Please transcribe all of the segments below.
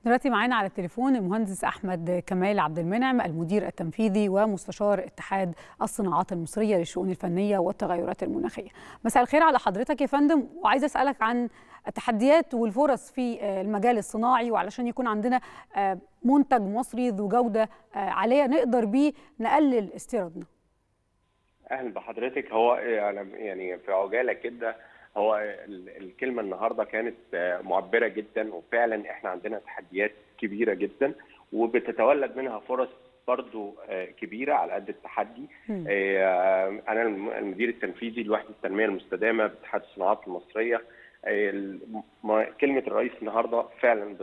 دلوقتي معانا على التليفون المهندس احمد كمال عبد المنعم المدير التنفيذي ومستشار اتحاد الصناعات المصريه للشؤون الفنيه والتغيرات المناخيه. مساء الخير على حضرتك يا فندم وعايز اسالك عن التحديات والفرص في المجال الصناعي وعلشان يكون عندنا منتج مصري ذو جوده عاليه نقدر بيه نقلل استيرادنا. اهلا بحضرتك هو يعني في عجاله كده هو الكلمه النهارده كانت معبره جدا وفعلا احنا عندنا تحديات كبيره جدا وبتتولد منها فرص برضو كبيره على قد التحدي انا المدير التنفيذي لوحده التنميه المستدامه باتحاد الصناعات المصريه كلمه الرئيس النهارده فعلا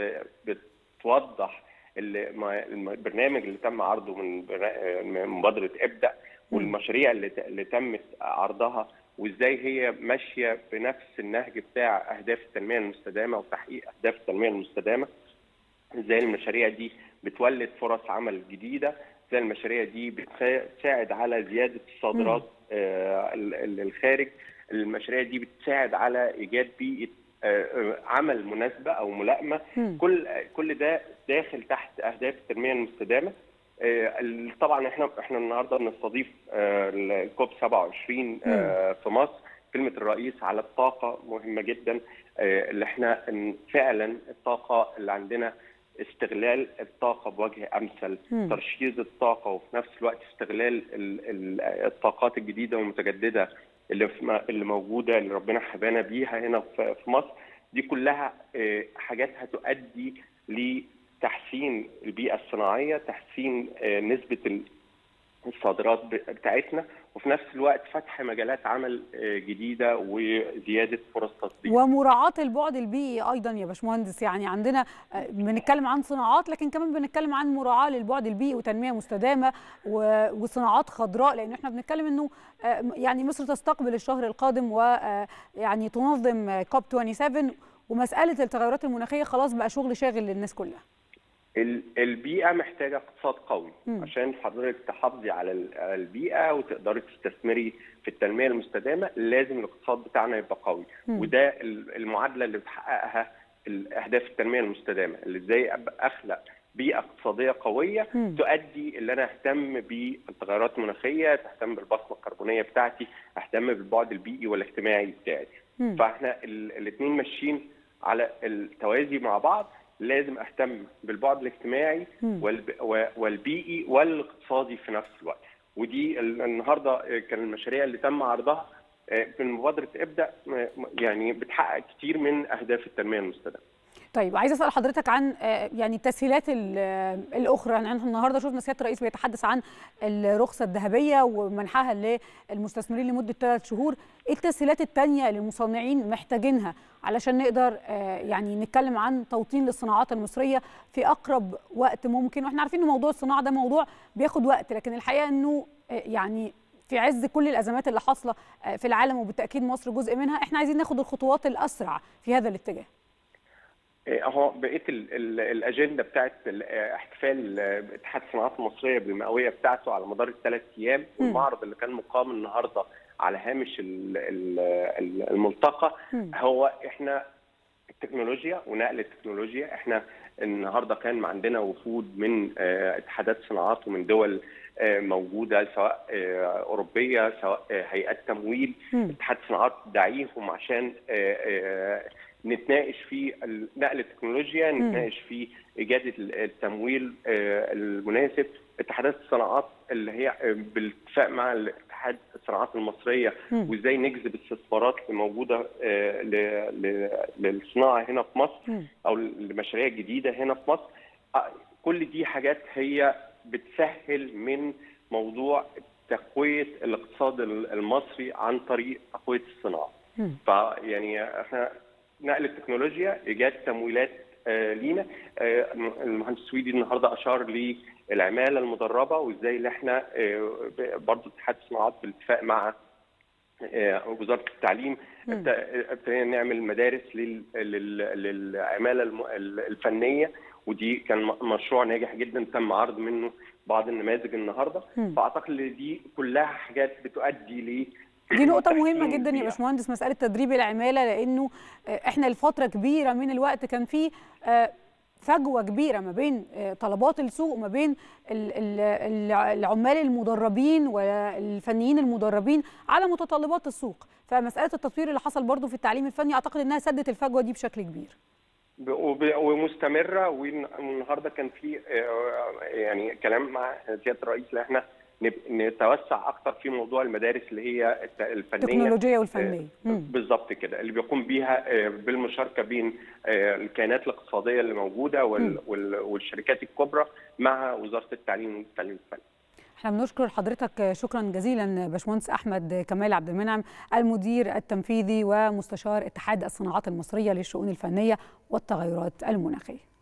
بتوضح البرنامج اللي تم عرضه من مبادره ابدا والمشاريع اللي اللي تمت عرضها وازاي هي ماشيه بنفس النهج بتاع اهداف التنميه المستدامه وتحقيق اهداف التنميه المستدامه ازاي المشاريع دي بتولد فرص عمل جديده ازاي المشاريع دي بتساعد على زياده الصادرات آه للخارج المشاريع دي بتساعد على ايجاد بيئه آه عمل مناسبه او ملائمه كل كل ده داخل تحت اهداف التنميه المستدامه طبعا احنا احنا النهارده بنستضيف الكوب 27 في مصر كلمه الرئيس على الطاقه مهمه جدا اللي احنا فعلا الطاقه اللي عندنا استغلال الطاقه بوجه امثل م. ترشيد الطاقه وفي نفس الوقت استغلال الطاقات الجديده والمتجدده اللي اللي موجوده اللي ربنا حبانا بيها هنا في مصر دي كلها حاجات هتؤدي ل تحسين البيئة الصناعية تحسين نسبة الصادرات بتاعتنا وفي نفس الوقت فتح مجالات عمل جديدة وزيادة فرص تصدير ومراعاة البعد البيئي أيضا يا باشمهندس يعني عندنا بنتكلم عن صناعات لكن كمان بنتكلم عن مراعاة للبعد البيئي وتنمية مستدامة وصناعات خضراء لأن احنا بنتكلم أنه يعني مصر تستقبل الشهر القادم ويعني تنظم كوب 27 ومسألة التغيرات المناخية خلاص بقى شغل شاغل للناس كلها البيئه محتاجه اقتصاد قوي م. عشان حضرتك تحافظي على البيئه وتقدري تستثمري في التنميه المستدامه لازم الاقتصاد بتاعنا يبقى قوي م. وده المعادله اللي بتحققها اهداف التنميه المستدامه اللي ازاي اخلق بيئه اقتصاديه قويه م. تؤدي اللي انا اهتم بالتغيرات المناخيه تهتم بالبصمه الكربونيه بتاعتي اهتم بالبعد البيئي والاجتماعي بتاعي م. فاحنا الاثنين ماشيين على التوازي مع بعض لازم اهتم بالبعد الاجتماعي والبيئي والاقتصادي في نفس الوقت ودي النهارده كان المشاريع اللي تم عرضها في مبادره ابدا يعني بتحقق كتير من اهداف التنميه المستدامه طيب عايز اسال حضرتك عن يعني التسهيلات الاخرى يعني النهارده شفنا سياده الرئيس بيتحدث عن الرخصه الذهبيه ومنحها للمستثمرين لمده ثلاث شهور ايه التسهيلات الثانيه اللي المصنعين محتاجينها علشان نقدر يعني نتكلم عن توطين للصناعات المصريه في اقرب وقت ممكن واحنا عارفين ان موضوع الصناعه ده موضوع بياخد وقت لكن الحقيقه انه يعني في عز كل الازمات اللي حاصله في العالم وبالتاكيد مصر جزء منها احنا عايزين ناخد الخطوات الاسرع في هذا الاتجاه اهو بقيه الاجنده بتاعت احتفال اتحاد الصناعات المصريه بالمئويه بتاعته على مدار الثلاث ايام والمعرض اللي كان مقام النهارده على هامش الملتقى هو احنا التكنولوجيا ونقل التكنولوجيا احنا النهارده كان عندنا وفود من اتحادات صناعات ومن دول موجوده سواء اوروبيه سواء هيئات تمويل اتحاد صناعات دعيهم عشان نتناقش في نقل التكنولوجيا نتناقش في ايجاد التمويل المناسب اتحادات الصناعات اللي هي بالاتفاق مع الاتحاد الصناعات المصريه وازاي نجذب الاستثمارات اللي موجوده للصناعه هنا في مصر او لمشاريع جديده هنا في مصر كل دي حاجات هي بتسهل من موضوع تقويه الاقتصاد المصري عن طريق تقويه الصناعه فيعني احنا نقل التكنولوجيا ايجاد تمويلات آه لينا آه المهندس السويدي النهارده اشار للعماله المدربه وازاي اللي احنا آه برضه اتحاد الصناعات بالاتفاق مع وزاره التعليم ابتدينا نعمل مدارس للعماله الفنيه ودي كان مشروع ناجح جدا تم عرض منه بعض النماذج النهارده فاعتقد ان دي كلها حاجات بتؤدي ل دي نقطة مهمة جدا يا باشمهندس مسألة تدريب العمالة لأنه احنا لفترة كبيرة من الوقت كان في فجوه كبيره ما بين طلبات السوق وما بين العمال المدربين والفنيين المدربين على متطلبات السوق فمساله التطوير اللي حصل برضو في التعليم الفني اعتقد انها سدت الفجوه دي بشكل كبير ومستمره والنهارده كان في يعني كلام مع سياده الرئيس ان احنا نتوسع اكتر في موضوع المدارس اللي هي الفنيه التكنولوجيه والفنيه بالظبط كده اللي بيقوم بيها بالمشاركه بين الكيانات الاقتصاديه اللي موجوده والشركات الكبرى مع وزاره التعليم والتعليم الفني احنا بنشكر حضرتك شكرا جزيلا باشمهندس احمد كمال عبد المنعم المدير التنفيذي ومستشار اتحاد الصناعات المصريه للشؤون الفنيه والتغيرات المناخيه